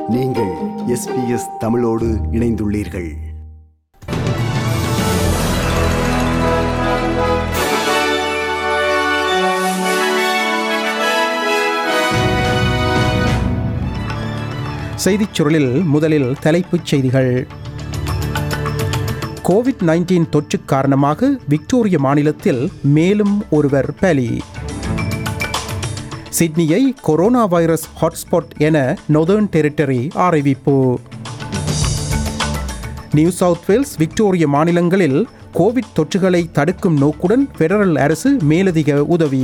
நீங்கள் எஸ்பிஎஸ் தமிழோடு இணைந்துள்ளீர்கள் செய்திச் சுருளில் முதலில் தலைப்புச் செய்திகள் கோவிட் நைன்டீன் தொற்று காரணமாக விக்டோரிய மாநிலத்தில் மேலும் ஒருவர் பலி சிட்னியை கொரோனா வைரஸ் ஹாட்ஸ்பாட் என நொதர்ன் டெரிட்டரி அறிவிப்பு நியூ சவுத் வேல்ஸ் விக்டோரிய மாநிலங்களில் கோவிட் தொற்றுகளை தடுக்கும் நோக்குடன் பெடரல் அரசு மேலதிக உதவி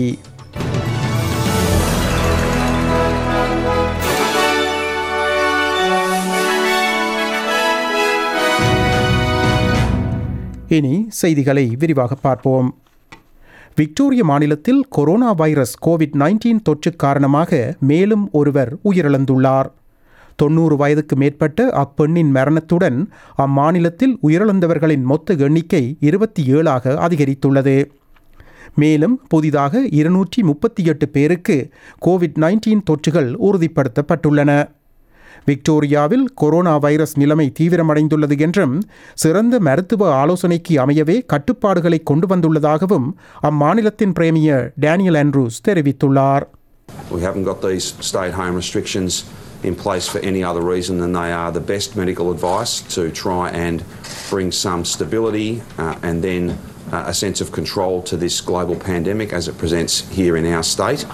இனி செய்திகளை விரிவாக பார்ப்போம் விக்டோரிய மாநிலத்தில் கொரோனா வைரஸ் கோவிட் நைன்டீன் தொற்று காரணமாக மேலும் ஒருவர் உயிரிழந்துள்ளார் தொண்ணூறு வயதுக்கு மேற்பட்ட அப்பெண்ணின் மரணத்துடன் அம்மாநிலத்தில் உயிரிழந்தவர்களின் மொத்த எண்ணிக்கை இருபத்தி ஏழாக அதிகரித்துள்ளது மேலும் புதிதாக இருநூற்றி முப்பத்தி எட்டு பேருக்கு கோவிட் நைன்டீன் தொற்றுகள் உறுதிப்படுத்தப்பட்டுள்ளன விக்டோரியாவில் கொரோனா வைரஸ் நிலைமை தீவிரமடைந்துள்ளது என்றும் சிறந்த மருத்துவ ஆலோசனைக்கு அமையவே கட்டுப்பாடுகளை கொண்டு வந்துள்ளதாகவும் அம்மாநிலத்தின் பிரேமியர் டேனியல் ஆண்ட்ரூஸ் தெரிவித்துள்ளார் We haven't got these stay at home restrictions in place for any other reason than they are the best medical advice to try and bring some stability uh, and then uh, a sense of control to this global pandemic as it presents here in our state.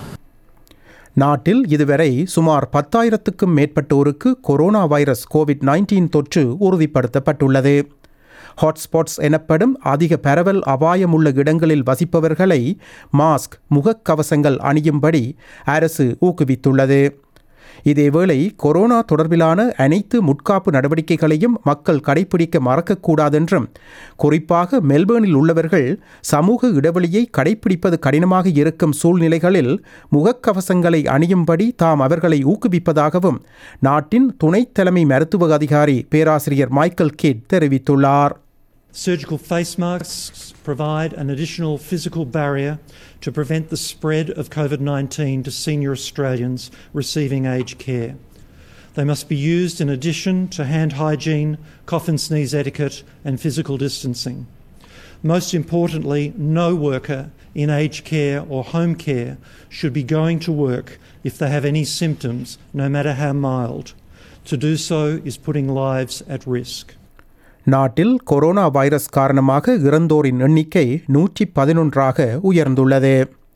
நாட்டில் இதுவரை சுமார் பத்தாயிரத்துக்கும் மேற்பட்டோருக்கு corona virus COVID nineteen தொற்று உறுதிப்படுத்தப்பட்டுள்ளது hotspots எனப்படும் அதிக பரவல் அபாயமுள்ள இடங்களில் வசிப்பவர்களை மாஸ்க் முகக்கவசங்கள் அணியும்படி அரசு ஊக்குவித்துள்ளது இதேவேளை கொரோனா தொடர்பிலான அனைத்து முட்காப்பு நடவடிக்கைகளையும் மக்கள் கடைபிடிக்க மறக்கக்கூடாதென்றும் குறிப்பாக மெல்பேர்னில் உள்ளவர்கள் சமூக இடைவெளியை கடைபிடிப்பது கடினமாக இருக்கும் சூழ்நிலைகளில் முகக்கவசங்களை அணியும்படி தாம் அவர்களை ஊக்குவிப்பதாகவும் நாட்டின் துணைத் தலைமை மருத்துவ அதிகாரி பேராசிரியர் மைக்கேல் கிட் தெரிவித்துள்ளார் Surgical face masks provide an additional physical barrier to prevent the spread of COVID 19 to senior Australians receiving aged care. They must be used in addition to hand hygiene, cough and sneeze etiquette, and physical distancing. Most importantly, no worker in aged care or home care should be going to work if they have any symptoms, no matter how mild. To do so is putting lives at risk. நாட்டில் corona virus காரணமாக இறந்தோரின் எண்ணிக்கை நூற்றி பதினொன்றாக உயர்ந்துள்ளது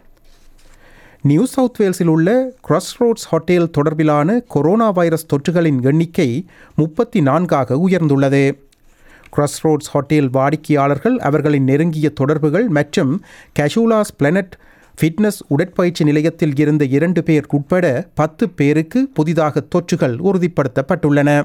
new South வேல்ஸில் உள்ள Cross Roads Hotel தொடர்பிலான corona virus தொற்றுகளின் எண்ணிக்கை முப்பத்தி நான்காக உயர்ந்துள்ளது கிராஸ் ரோட்ஸ் ஹோட்டல் வாடிக்கையாளர்கள் அவர்களின் நெருங்கிய தொடர்புகள் மற்றும் கேஷூலாஸ் பிளானட் ஃபிட்னஸ் உடற்பயிற்சி நிலையத்தில் இருந்த இரண்டு பேர் உட்பட பத்து பேருக்கு புதிதாக தொற்றுகள் உறுதிப்படுத்தப்பட்டுள்ளன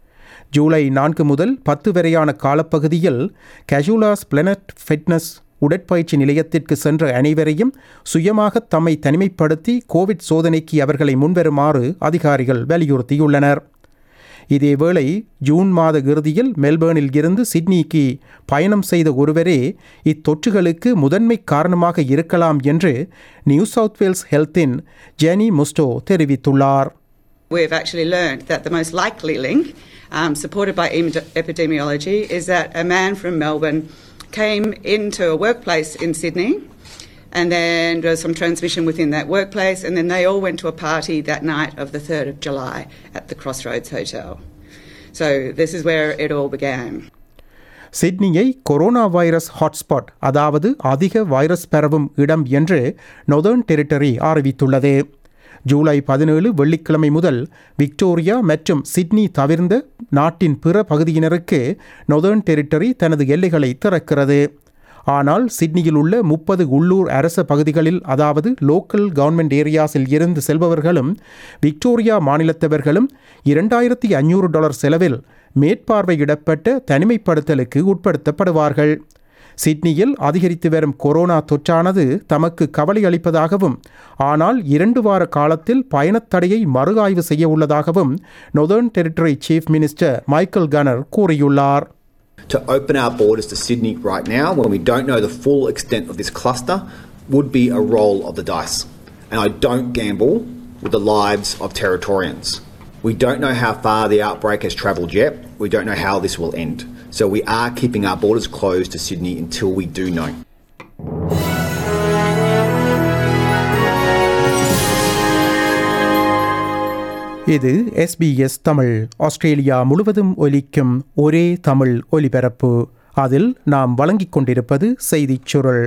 ஜூலை நான்கு முதல் பத்து வரையான காலப்பகுதியில் கேஷுலாஸ் பிளானட் ஃபிட்னஸ் உடற்பயிற்சி நிலையத்திற்கு சென்ற அனைவரையும் சுயமாக தம்மை தனிமைப்படுத்தி கோவிட் சோதனைக்கு அவர்களை முன்வருமாறு அதிகாரிகள் வலியுறுத்தியுள்ளனர் இதேவேளை ஜூன் மாத இறுதியில் மெல்பேர்னில் இருந்து சிட்னிக்கு பயணம் செய்த ஒருவரே இத்தொற்றுகளுக்கு முதன்மை காரணமாக இருக்கலாம் என்று நியூ சவுத் வேல்ஸ் ஹெல்த்தின் ஜெனி முஸ்டோ தெரிவித்துள்ளார் We've actually learned that the most likely link, um, supported by em- epidemiology, is that a man from Melbourne came into a workplace in Sydney and then there was some transmission within that workplace, and then they all went to a party that night of the 3rd of July at the Crossroads Hotel. So this is where it all began. சிட்னியை corona virus hotspot அதாவது அதிக virus பரவும் இடம் என்று northern territory அறிவித்துள்ளது ஜூலை பதினேழு வெள்ளிக்கிழமை முதல் விக்டோரியா மற்றும் சிட்னி தவிர்ந்த நாட்டின் பிற பகுதியினருக்கு நொதர்ன் டெரிட்டரி தனது எல்லைகளை திறக்கிறது ஆனால் சிட்னியில் உள்ள முப்பது உள்ளூர் அரச பகுதிகளில் அதாவது லோக்கல் கவர்மெண்ட் ஏரியாஸில் இருந்து செல்பவர்களும் விக்டோரியா மாநிலத்தவர்களும் இரண்டாயிரத்தி ஐநூறு டாலர் செலவில் மேற்பார்வையிடப்பட்ட தனிமைப்படுத்தலுக்கு உட்படுத்தப்படுவார்கள் சிட்னியில் அதிகரித்து வரும் கொரோனா தொற்றானது தமக்கு கவலை அளிப்பதாகவும் ஆனால் இரண்டு வார காலத்தில் பயணத்தடையை மறு ஆய்வு செய்ய உள்ளதாகவும் Northern Territory chief minister Michael Gunner கூறியுள்ளார் To open our borders to Sydney right now, when we don't know the full extent of this cluster, would be a roll of the dice. And I don't gamble with the lives of Territorians. We don't know how far the outbreak has travelled yet. We don't know how this will end. So we are keeping our borders closed to Sydney until we do know. இது SBS Tamil Australia முழுவதும் ஒலிக்கும் ஒரே தமிழ் ஒலிபரப்பு அதில் நாம் வழங்கிக் கொண்டிருப்பது செய்திச் சுருள்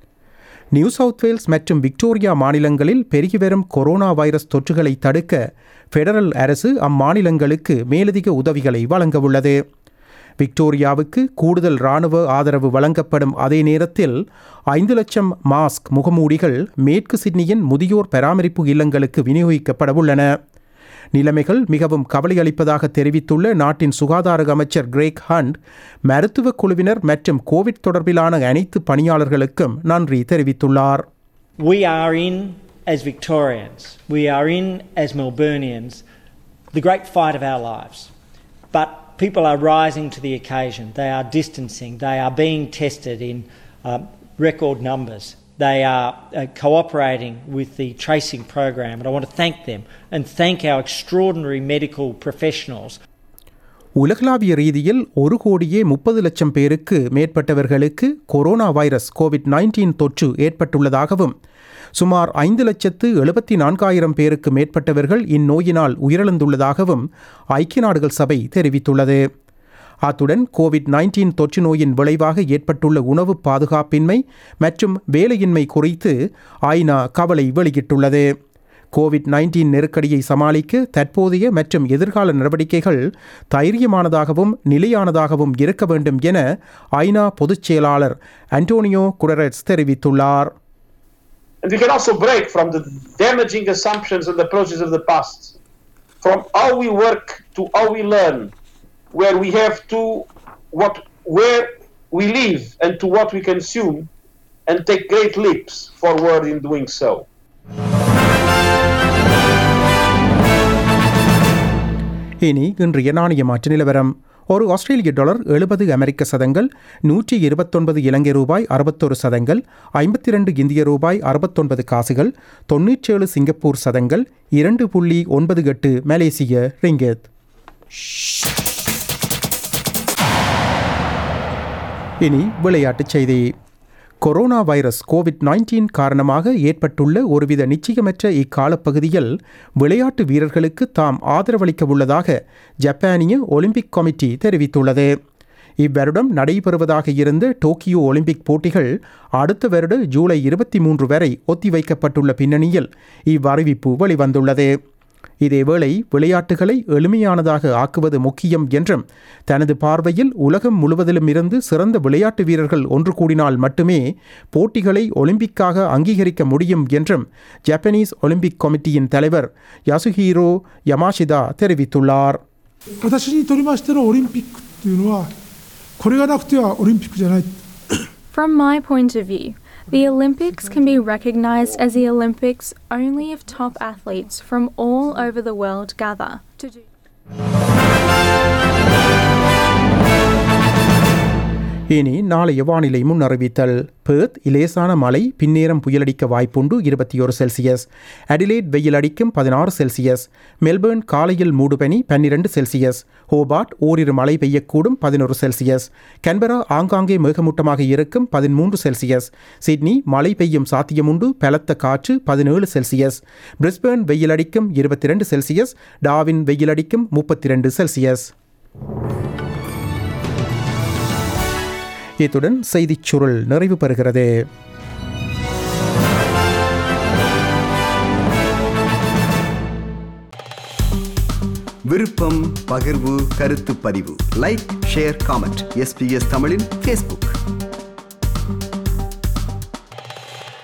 நியூ சவுத் வேல்ஸ் மற்றும் விக்டோரியா மாநிலங்களில் பெருகி வரும் கொரோனா வைரஸ் தொற்றுகளை தடுக்க ஃபெடரல் அரசு அம்மாநிலங்களுக்கு மேலதிக உதவிகளை வழங்கவுள்ளது விக்டோரியாவுக்கு கூடுதல் இராணுவ ஆதரவு வழங்கப்படும் அதே நேரத்தில் ஐந்து லட்சம் மாஸ்க் முகமூடிகள் மேற்கு சிட்னியின் முதியோர் பராமரிப்பு இல்லங்களுக்கு விநியோகிக்கப்படவுள்ளன நிலைமைகள் மிகவும் கவலையளிப்பதாக தெரிவித்துள்ள நாட்டின் சுகாதார அமைச்சர் கிரேக் ஹண்ட் மருத்துவ குழுவினர் மற்றும் கோவிட் தொடர்பிலான அனைத்து பணியாளர்களுக்கும் நன்றி தெரிவித்துள்ளார் We are in as Victorians, we are in as Melburnians, the great fight of our lives. But people are rising to the occasion. They are distancing. They are being tested in um, record numbers. They are uh, cooperating with the tracing program, and I want to thank them and thank our extraordinary medical professionals உலகளாவிய ரீதியில் ஒரு கோடியே முப்பது லட்சம் பேருக்கு மேற்பட்டவர்களுக்கு corona virus COVID nineteen தொற்று ஏற்பட்டுள்ளதாகவும் சுமார் ஐந்து லட்சத்து எழுபத்தி நான்காயிரம் பேருக்கு மேற்பட்டவர்கள் இந்நோயினால் உயிரிழந்துள்ளதாகவும் ஐக்கிய நாடுகள் சபை தெரிவித்துள்ளது அத்துடன் கோவிட் நைன்டீன் தொற்று நோயின் விளைவாக ஏற்பட்டுள்ள உணவு பாதுகாப்பின்மை மற்றும் வேலையின்மை குறித்து ஐநா கவலை வெளியிட்டுள்ளது கோவிட் நைன்டீன் நெருக்கடியை சமாளிக்க தற்போதைய மற்றும் எதிர்கால நடவடிக்கைகள் தைரியமானதாகவும் நிலையானதாகவும் இருக்க வேண்டும் என ஐநா பொதுச் செயலாளர் அன்டோனியோ குடரட்ஸ் தெரிவித்துள்ளார் And we can also break from the damaging assumptions and approaches of the past, from how we work to how we learn, where we have to what where we live and to what we consume, and take great leaps forward in doing so. இனி இன்றைய நாணய மாற்று நிலவரம் ஒரு ஆஸ்திரேலிய dollar எழுபது அமெரிக்க சதங்கள் நூற்றி இருபத்தொன்பது இலங்கை ரூபாய் அறுபத்தொரு சதங்கள் ஐம்பத்தி ரெண்டு இந்திய ரூபாய் அறுபத்தொன்பது காசுகள் தொன்னூற்றேழு சிங்கப்பூர் சதங்கள் இரண்டு புள்ளி ஒன்பது எட்டு மலேசிய ரிங்கெத் இனி விளையாட்டுச் செய்தி கொரோனா வைரஸ் கோவிட் நைன்டீன் காரணமாக ஏற்பட்டுள்ள ஒருவித நிச்சயமற்ற இக்காலப்பகுதியில் விளையாட்டு வீரர்களுக்கு தாம் ஆதரவளிக்க உள்ளதாக ஜப்பானிய ஒலிம்பிக் கமிட்டி தெரிவித்துள்ளது இவ்வருடம் நடைபெறுவதாக இருந்த டோக்கியோ ஒலிம்பிக் போட்டிகள் அடுத்த வருட ஜூலை இருபத்தி மூன்று வரை ஒத்திவைக்கப்பட்டுள்ள பின்னணியில் இவ்வறிவிப்பு வெளிவந்துள்ளது இதேவேளை விளையாட்டுகளை எளிமையானதாக ஆக்குவது முக்கியம் என்றும் தனது பார்வையில் உலகம் முழுவதிலும் இருந்து சிறந்த விளையாட்டு வீரர்கள் ஒன்று கூடினால் மட்டுமே போட்டிகளை ஒலிம்பிக்காக அங்கீகரிக்க முடியும் என்றும் ஜப்பானீஸ் ஒலிம்பிக் கமிட்டியின் தலைவர் யாசுஹீரோ யமாஷிதா தெரிவித்துள்ளார் 私にとりましてのオリンピックっていうのはこれがなくてはオリンピックじゃない From my point of view, the Olympics can be recognized as the Olympics only if top athletes from all over the world gather to do. இனி நாளைய வானிலை முன் அறிவித்தல் பேர்த் இலேசான மழை பின்னேரம் புயலடிக்க வாய்ப்புண்டு இருபத்தி ஒரு செல்சியஸ் அடிலேட் வெயில் அடிக்கும் பதினாறு செல்சியஸ் மெல்பேர்ன் காலையில் மூடுபனி பன்னிரண்டு செல்சியஸ் ஹோபார்ட் ஓரிரு மழை பெய்யக்கூடும் பதினொரு செல்சியஸ் கன்பரா ஆங்காங்கே மேகமூட்டமாக இருக்கும் பதிமூன்று செல்சியஸ் சிட்னி மழை பெய்யும் சாத்தியமுண்டு பலத்த காற்று பதினேழு செல்சியஸ் பிரிஸ்பேர்ன் வெயில் அடிக்கும் இருபத்தி ரெண்டு செல்சியஸ் டாவின் வெயில் அடிக்கும் முப்பத்தி ரெண்டு செல்சியஸ் இத்துடன் செய்திச் சுருள் நிறைவு பெறுகிறது விருப்பம் பகிர்வு கருத்து பதிவு லைக் ஷேர் காமெண்ட் எஸ்பிஎஸ் தமிழின் ஃபேஸ்புக்